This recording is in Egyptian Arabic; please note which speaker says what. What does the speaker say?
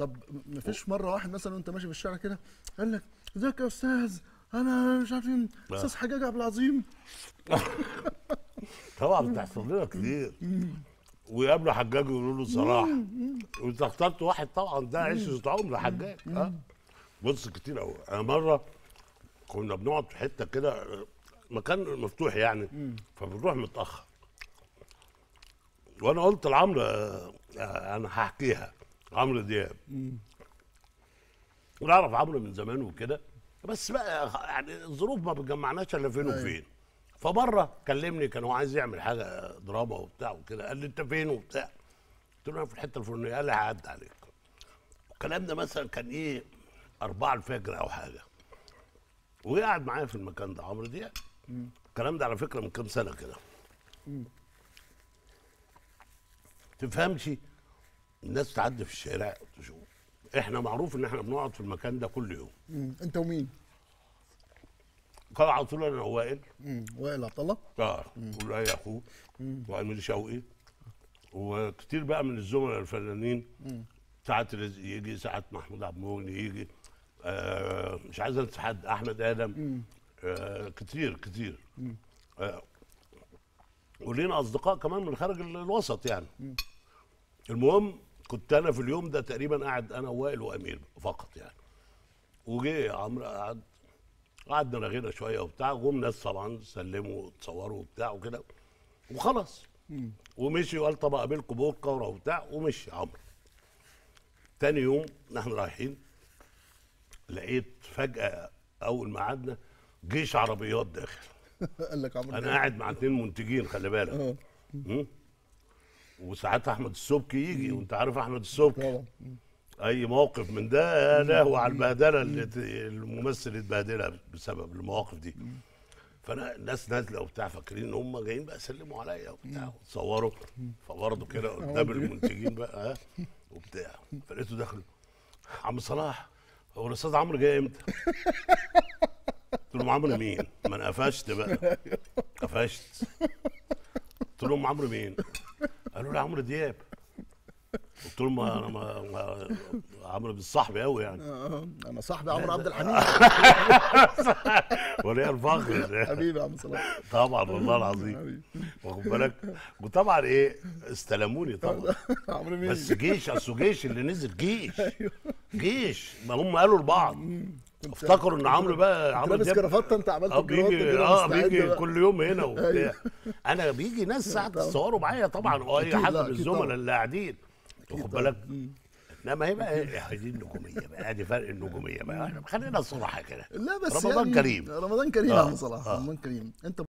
Speaker 1: طب م- مفيش مره واحد مثلا وانت ماشي في الشارع كده قال لك ازيك يا استاذ انا مش عارف مين استاذ حجاج عبد العظيم
Speaker 2: طبعا بتحصل لنا كتير ويقابلوا حجاج يقولوا له صراحه وانت اخترت واحد طبعا ده عشرة عمر حجاج اه بص كتير قوي انا مره كنا بنقعد في حته كده مكان مفتوح يعني فبنروح متاخر وانا قلت لعمرو آه، آه، انا هحكيها عمرو دياب ونعرف عمرو من زمان وكده بس بقى يعني الظروف ما بتجمعناش الا فين وفين فمره كلمني كان هو عايز يعمل حاجه دراما وبتاع وكده قال لي انت فين وبتاع قلت له انا في الحته الفلانيه قال لي هعدي عليك الكلام ده مثلا كان ايه أربعة الفجر أو حاجة وقعد معايا في المكان ده عمرو دياب الكلام ده على فكرة من كام سنة كده تفهمش الناس تعدي في الشارع تشوف احنا معروف ان احنا بنقعد في المكان ده كل يوم
Speaker 1: مم. انت ومين؟
Speaker 2: كان على طول انا وائل
Speaker 1: مم. وائل عبد الله
Speaker 2: اه ولاي اخوه وامير شوقي وكتير بقى من الزملاء الفنانين ساعات رزق يجي ساعات محمود عبد المغني يجي آه مش عايز انسى حد احمد ادم آه كتير كتير آه ولينا اصدقاء كمان من خارج ال- الوسط يعني المهم كنت انا في اليوم ده تقريبا قاعد انا ووائل وامير فقط يعني وجه عمرو قعد قعدنا رغينا شويه وبتاع جم ناس طبعا سلموا وتصوروا وبتاع وكده وخلاص ومشي وقال طب اقابلكم بكره وبتاع ومشي عمرو تاني يوم نحن رايحين لقيت فجاه اول ما قعدنا جيش عربيات داخل
Speaker 1: قال لك عمرو
Speaker 2: انا
Speaker 1: دياب.
Speaker 2: قاعد مع اتنين منتجين خلي بالك
Speaker 1: اه
Speaker 2: مم. وساعات احمد السبكي يجي وانت عارف احمد السبكي
Speaker 1: طبعا
Speaker 2: اي موقف من ده يا لهوي على البهدله اللي ت- الممثل اتبهدلها بسبب المواقف دي فانا الناس نازله وبتاع فاكرين ان هم جايين بقى يسلموا عليا وبتاع وتصوروا فبرضه كده قدام المنتجين بقى ها وبتاع فلقيته داخل عم صلاح هو الاستاذ عمرو جاي امتى؟ قلت لهم عمرو مين؟ ما انا قفشت بقى قفشت قلت لهم عمرو مين؟ قالوا لي عمرو دياب قلت لهم ما انا ما, ما عمرو مش صاحبي قوي يعني
Speaker 1: آه. انا صاحبي عمرو عبد الحميد
Speaker 2: وليه الفخر
Speaker 1: حبيبي يا عم صلاح
Speaker 2: طبعا والله العظيم
Speaker 1: حبيبي.
Speaker 2: واخد بالك وطبعا ايه استلموني طبعا
Speaker 1: عمرو مين؟
Speaker 2: بس جيش اصله جيش اللي نزل جيش جيش ما هم قالوا لبعض افتكروا ان عمرو بقى عمرو
Speaker 1: لابس
Speaker 2: دياب
Speaker 1: كرافته انت عملت
Speaker 2: اه
Speaker 1: الكرافته
Speaker 2: بيجي
Speaker 1: كده
Speaker 2: اه
Speaker 1: مستعد
Speaker 2: بيجي
Speaker 1: بقى.
Speaker 2: كل يوم هنا وبتاع
Speaker 1: أيوه.
Speaker 2: انا بيجي ناس ساعات
Speaker 1: طبعا.
Speaker 2: تصوروا معايا طبعا واي
Speaker 1: أكيد،
Speaker 2: حد
Speaker 1: لا،
Speaker 2: من
Speaker 1: أكيد
Speaker 2: الزملاء
Speaker 1: طبعا.
Speaker 2: اللي قاعدين واخد
Speaker 1: طبعا.
Speaker 2: بالك انما هي بقى إيه؟ هي دي النجوميه بقى ادي فرق النجوميه بقى خلينا صراحه كده
Speaker 1: لا بس
Speaker 2: رمضان
Speaker 1: يعني
Speaker 2: كريم.
Speaker 1: رمضان كريم يا
Speaker 2: آه،
Speaker 1: عم صلاح
Speaker 2: آه.
Speaker 1: رمضان كريم انت